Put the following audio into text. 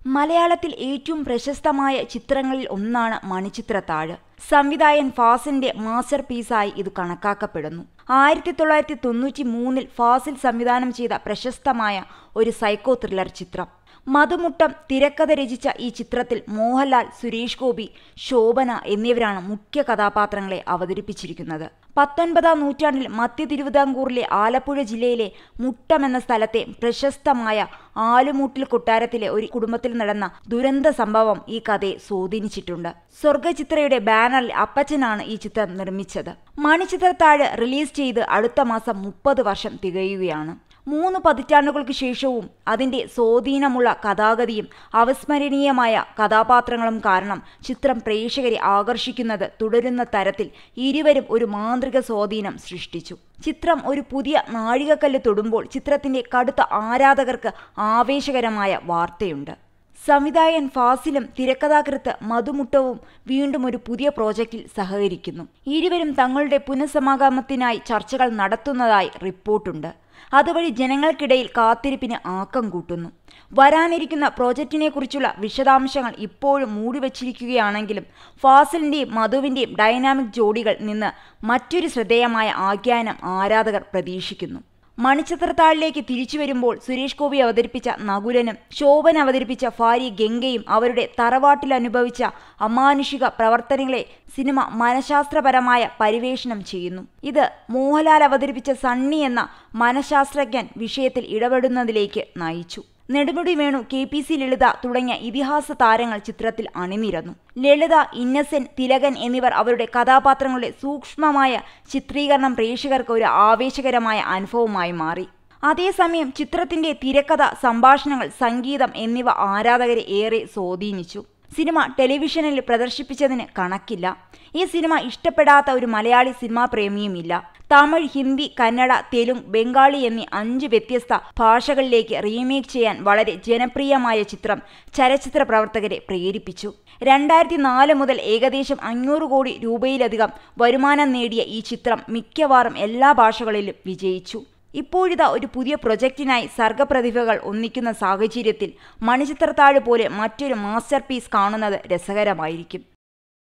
മലയാളത്തിൽ ഏറ്റവും പ്രശസ്തമായ ചിത്രങ്ങളിൽ ഒന്നാണ് മണിച്ചിത്രത്താഴ് സംവിധായകൻ ഫാസിലിന്റെ മാസ്റ്റർ പീസായി ഇത് കണക്കാക്കപ്പെടുന്നു ആയിരത്തി തൊള്ളായിരത്തി തൊണ്ണൂറ്റി മൂന്നിൽ ഫാസിൽ സംവിധാനം ചെയ്ത പ്രശസ്തമായ ഒരു സൈക്കോ ത്രില്ലർ ചിത്രം മധുമുട്ടം തിരക്കഥ രചിച്ച ഈ ചിത്രത്തിൽ മോഹൻലാൽ സുരേഷ് ഗോപി ശോഭന എന്നിവരാണ് മുഖ്യ കഥാപാത്രങ്ങളെ അവതരിപ്പിച്ചിരിക്കുന്നത് പത്തൊൻപതാം നൂറ്റാണ്ടിൽ മധ്യ തിരുവിതാംകൂറിലെ ആലപ്പുഴ ജില്ലയിലെ മുട്ടം എന്ന സ്ഥലത്തെ പ്രശസ്തമായ ആലുമൂട്ടിൽ കൊട്ടാരത്തിലെ ഒരു കുടുംബത്തിൽ നടന്ന ദുരന്ത സംഭവം ഈ കഥയെ സ്വാധീനിച്ചിട്ടുണ്ട് സ്വർഗചിത്രയുടെ ബാനറിൽ അപ്പച്ചനാണ് ഈ ചിത്രം നിർമ്മിച്ചത് മണിച്ചിത്രത്താഴ് റിലീസ് ചെയ്ത് അടുത്ത മാസം മുപ്പത് വർഷം തികയുകയാണ് മൂന്ന് പതിറ്റാണ്ടുകൾക്ക് ശേഷവും അതിന്റെ സ്വാധീനമുള്ള കഥാഗതിയും അവസ്മരണീയമായ കഥാപാത്രങ്ങളും കാരണം ചിത്രം പ്രേക്ഷകരെ ആകർഷിക്കുന്നത് തുടരുന്ന തരത്തിൽ ഇരുവരും ഒരു മാന്ത്രിക സ്വാധീനം സൃഷ്ടിച്ചു ചിത്രം ഒരു പുതിയ നാഴികക്കല്ല് തൊടുമ്പോൾ ചിത്രത്തിന്റെ കടുത്ത ആരാധകർക്ക് ആവേശകരമായ വാർത്തയുണ്ട് സംവിധായകൻ ഫാസിലും തിരക്കഥാകൃത്ത് മധുമുട്ടവും വീണ്ടും ഒരു പുതിയ പ്രോജക്റ്റിൽ സഹകരിക്കുന്നു ഇരുവരും തങ്ങളുടെ പുനഃസമാഗമത്തിനായി ചർച്ചകൾ നടത്തുന്നതായി റിപ്പോർട്ടുണ്ട് അതുവഴി ജനങ്ങൾക്കിടയിൽ കാത്തിരിപ്പിന് ആക്കം കൂട്ടുന്നു വരാനിരിക്കുന്ന പ്രോജക്റ്റിനെക്കുറിച്ചുള്ള വിശദാംശങ്ങൾ ഇപ്പോഴും മൂടിവച്ചിരിക്കുകയാണെങ്കിലും ഫാസിലിന്റെയും മധുവിന്റെയും ഡൈനാമിക് ജോഡികൾ നിന്ന് മറ്റൊരു ശ്രദ്ധേയമായ ആഖ്യാനം ആരാധകർ പ്രതീക്ഷിക്കുന്നു മണിച്ചിത്രത്താഴിലേക്ക് തിരിച്ചു വരുമ്പോൾ സുരേഷ് ഗോപി അവതരിപ്പിച്ച നകുലനും ശോഭൻ അവതരിപ്പിച്ച ഭാര്യ ഗംഗയും അവരുടെ തറവാട്ടിൽ അനുഭവിച്ച അമാനുഷിക പ്രവർത്തനങ്ങളെ സിനിമ മനഃശാസ്ത്രപരമായ പരിവേഷണം ചെയ്യുന്നു ഇത് മോഹൻലാൽ അവതരിപ്പിച്ച സണ്ണി എന്ന മനഃശാസ്ത്രജ്ഞൻ വിഷയത്തിൽ ഇടപെടുന്നതിലേക്ക് നയിച്ചു Nedumudi Venu K P C Lalitha തുടങ്ങിയ ഇതിഹാസ താരങ്ങൾ ചിത്രത്തിൽ അണിനിരന്നു ലളിത ഇന്നസെന്റ് തിലകൻ എന്നിവർ അവരുടെ കഥാപാത്രങ്ങളുടെ സൂക്ഷ്മമായ ചിത്രീകരണം പ്രേക്ഷകർക്ക് ഒരു ആവേശകരമായ അനുഭവമായി മാറി അതേസമയം ചിത്രത്തിന്റെ തിരക്കഥ സംഭാഷണങ്ങൾ സംഗീതം എന്നിവ ആരാധകരെ ഏറെ സ്വാധീനിച്ചു സിനിമ ടെലിവിഷനിൽ പ്രദർശിപ്പിച്ചതിന് കണക്കില്ല ഈ സിനിമ ഇഷ്ടപ്പെടാത്ത ഒരു മലയാളി സിനിമാ പ്രേമിയുമില്ല തമിഴ് ഹിന്ദി കന്നഡ തെലുങ്ക് ബംഗാളി എന്നീ അഞ്ച് വ്യത്യസ്ത ഭാഷകളിലേക്ക് റീമേക്ക് ചെയ്യാൻ വളരെ ജനപ്രിയമായ ചിത്രം ചലച്ചിത്ര പ്രവർത്തകരെ പ്രേരിപ്പിച്ചു രണ്ടായിരത്തി നാല് മുതൽ ഏകദേശം അഞ്ഞൂറ് കോടി രൂപയിലധികം വരുമാനം നേടിയ ഈ ചിത്രം മിക്കവാറും എല്ലാ ഭാഷകളിലും വിജയിച്ചു ഇപ്പോഴിതാ ഒരു പുതിയ പ്രൊജക്റ്റിനായി സർഗപ്രതിഭകൾ ഒന്നിക്കുന്ന സാഹചര്യത്തിൽ മണിച്ചിത്രത്താഴ് പോലെ മറ്റൊരു മാസ്റ്റർ പീസ് കാണുന്നത് രസകരമായിരിക്കും